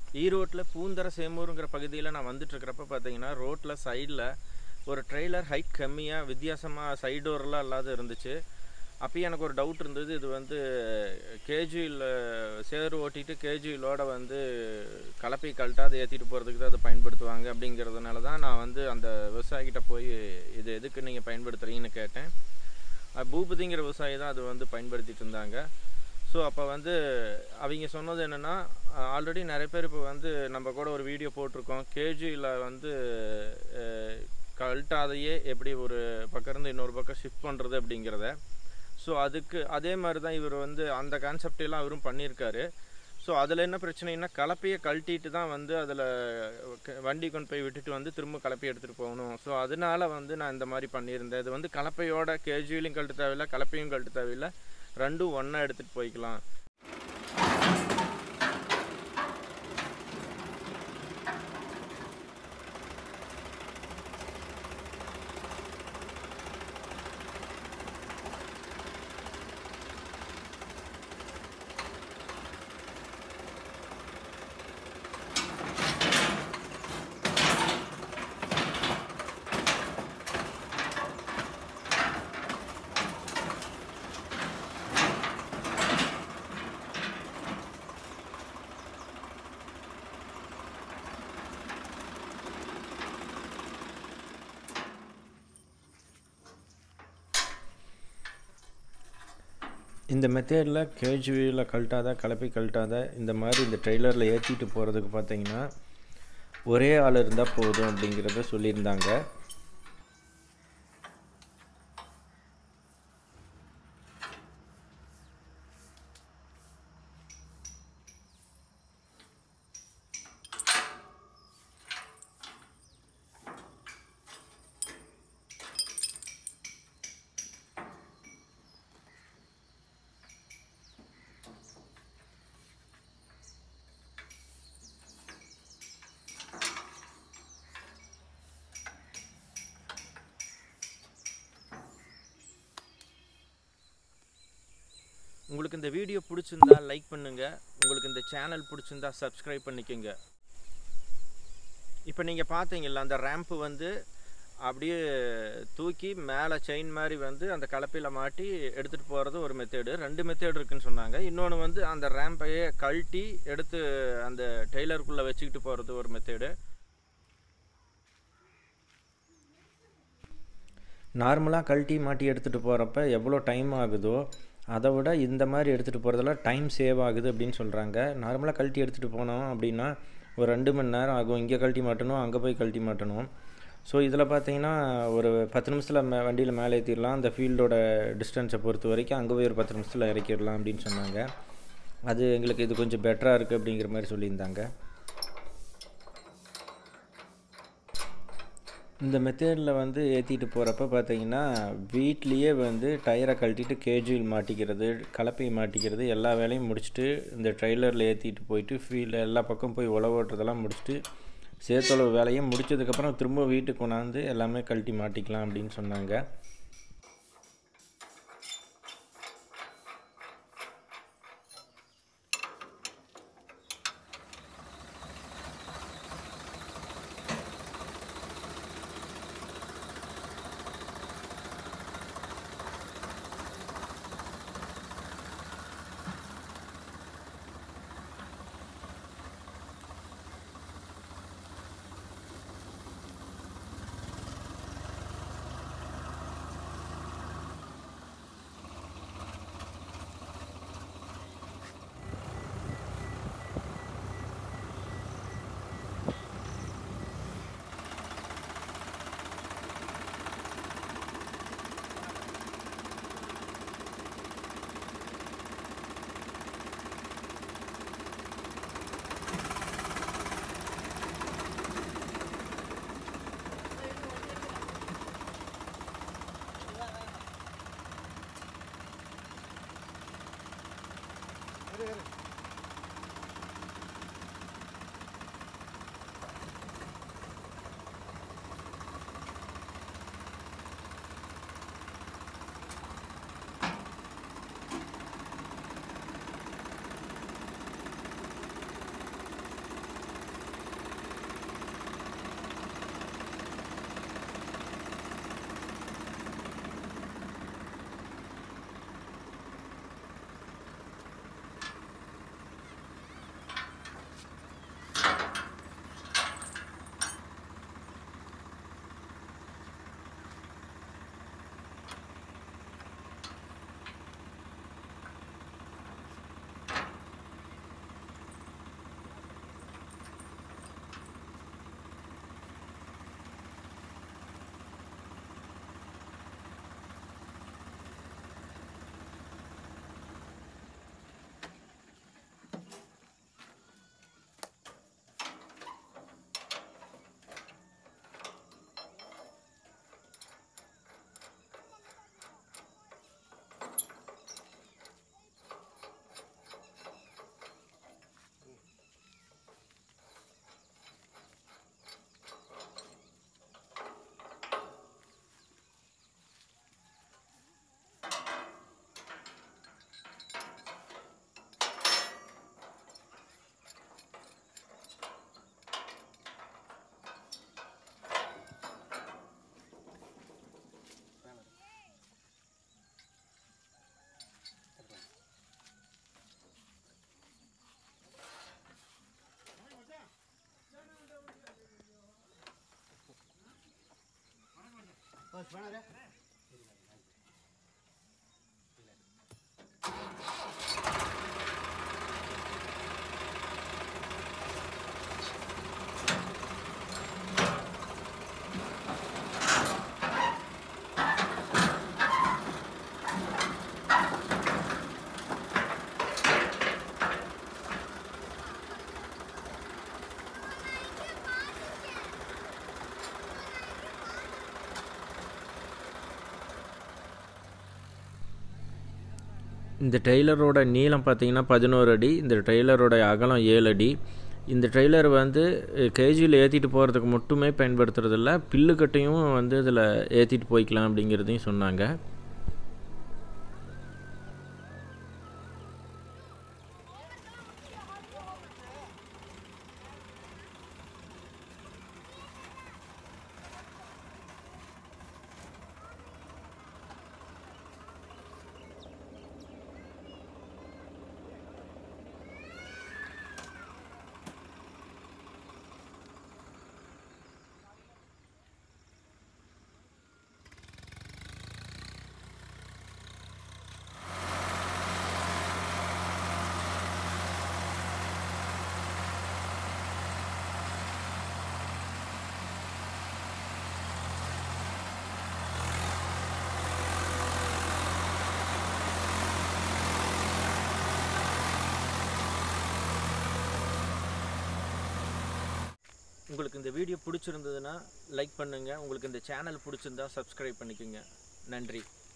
ஈரோட்டில் பூந்தர சேமூருங்கிற பகுதியில் நான் வந்துட்டுருக்கிறப்ப பார்த்தீங்கன்னா ரோட்டில் சைடில் ஒரு ட்ரெய்லர் ஹைட் கம்மியாக வித்தியாசமாக சைடோர்லாம் இல்லாத இருந்துச்சு அப்பயும் எனக்கு ஒரு டவுட் இருந்தது இது வந்து கேஜியில் சேறு ஓட்டிட்டு கேஜியிலோட வந்து கலப்பை கழட்டாத ஏற்றிட்டு போகிறதுக்கு தான் அதை பயன்படுத்துவாங்க அப்படிங்கிறதுனால தான் நான் வந்து அந்த விவசாயிகிட்ட போய் இது எதுக்கு நீங்கள் பயன்படுத்துகிறீங்கன்னு கேட்டேன் அஹ் பூபதிங்கிற விவசாயி தான் அது வந்து பயன்படுத்திட்டு இருந்தாங்க ஸோ அப்போ வந்து அவங்க சொன்னது என்னென்னா ஆல்ரெடி நிறைய பேர் இப்போ வந்து நம்ம கூட ஒரு வீடியோ போட்டிருக்கோம் கேஜியில் வந்து அஹ், கழட்டாதையே எப்படி ஒரு பக்கம் இருந்து இன்னொரு பக்கம் ஷிஃப்ட் பண்ணுறது அப்படிங்கிறத ஸோ அதுக்கு அதே மாதிரி தான் இவர் வந்து அந்த கான்செப்ட் எல்லாம் அவரும் பண்ணியிருக்காரு ஸோ அதில் என்ன பிரச்சனைனா கலப்பையை கழட்டிட்டு தான் வந்து அதில் வண்டி கொண்டு போய் விட்டுட்டு வந்து திரும்ப கலப்பையை எடுத்துகிட்டு போகணும் ஸோ அதனால வந்து நான் இந்த மாதிரி பண்ணியிருந்தேன் இது வந்து கலப்பையோட கேஜுவலையும் கழட்ட தேவையில்லை கலப்பையும் கழட்ட தேவையில்லை ரெண்டும் ஒன்றா எடுத்துகிட்டு போய்க்கலாம் இந்த மெத்தேடில் கேஜுவியில் கழட்டாத கலப்பை கழட்டாத இந்த மாதிரி இந்த ட்ரெய்லரில் ஏற்றிட்டு போகிறதுக்கு பார்த்தீங்கன்னா ஒரே ஆள் இருந்தால் போதும் அப்படிங்கிறத சொல்லியிருந்தாங்க உங்களுக்கு இந்த வீடியோ பிடிச்சிருந்தா லைக் பண்ணுங்கள் உங்களுக்கு இந்த சேனல் பிடிச்சிருந்தா சப்ஸ்கிரைப் பண்ணிக்கோங்க இப்போ நீங்கள் பார்த்தீங்கல்ல அந்த ரேம்ப்பு வந்து அப்படியே தூக்கி மேலே செயின் மாதிரி வந்து அந்த கலப்பையில் மாட்டி எடுத்துகிட்டு போகிறது ஒரு மெத்தேடு ரெண்டு மெத்தேடு இருக்குன்னு சொன்னாங்க இன்னொன்று வந்து அந்த ரேம்பையே கழட்டி எடுத்து அந்த டெய்லருக்குள்ளே வச்சுக்கிட்டு போகிறது ஒரு மெத்தேடு நார்மலாக கழட்டி மாட்டி எடுத்துகிட்டு போகிறப்ப எவ்வளோ டைம் ஆகுதோ அதை விட இந்த மாதிரி எடுத்துகிட்டு போகிறதுல டைம் சேவ் ஆகுது அப்படின்னு சொல்கிறாங்க நார்மலாக கழட்டி எடுத்துகிட்டு போனோம் அப்படின்னா ஒரு ரெண்டு மணி நேரம் ஆகும் இங்கே கழட்டி மாட்டணும் அங்கே போய் கழட்டி மாட்டணும் ஸோ இதில் பார்த்தீங்கன்னா ஒரு பத்து நிமிஷத்தில் மே வண்டியில் மேலே ஏற்றிடலாம் அந்த ஃபீல்டோட டிஸ்டன்ஸை பொறுத்த வரைக்கும் அங்கே போய் ஒரு பத்து நிமிஷத்தில் இறக்கிடலாம் அப்படின்னு சொன்னாங்க அது எங்களுக்கு இது கொஞ்சம் பெட்டராக இருக்குது அப்படிங்கிற மாதிரி சொல்லியிருந்தாங்க இந்த மெத்தேடில் வந்து ஏற்றிட்டு போகிறப்ப பார்த்தீங்கன்னா வீட்லேயே வந்து டயரை கழட்டிட்டு கேஜுவல் மாட்டிக்கிறது கலப்பையை மாட்டிக்கிறது எல்லா வேலையும் முடிச்சுட்டு இந்த ட்ரெய்லரில் ஏற்றிட்டு போயிட்டு ஃபீல்டு எல்லா பக்கம் போய் உழவு ஓட்டுறதெல்லாம் முடிச்சுட்டு சேர்த்தளவு வேலையும் முடிச்சதுக்கப்புறம் திரும்ப வீட்டுக்கு கொண்டாந்து எல்லாமே கழட்டி மாட்டிக்கலாம் அப்படின்னு சொன்னாங்க இந்த ட்ரெய்லரோட நீளம் பார்த்தீங்கன்னா பதினோரு அடி இந்த ட்ரெய்லரோட அகலம் ஏழு அடி இந்த ட்ரெய்லர் வந்து கேஜியில் ஏற்றிட்டு போகிறதுக்கு மட்டுமே பயன்படுத்துறதில்ல பில்லுக்கட்டையும் வந்து இதில் ஏற்றிட்டு போய்க்கலாம் அப்படிங்கிறதையும் சொன்னாங்க உங்களுக்கு இந்த வீடியோ பிடிச்சிருந்ததுன்னா லைக் பண்ணுங்கள் உங்களுக்கு இந்த சேனல் பிடிச்சிருந்தா சப்ஸ்கிரைப் பண்ணிக்கோங்க நன்றி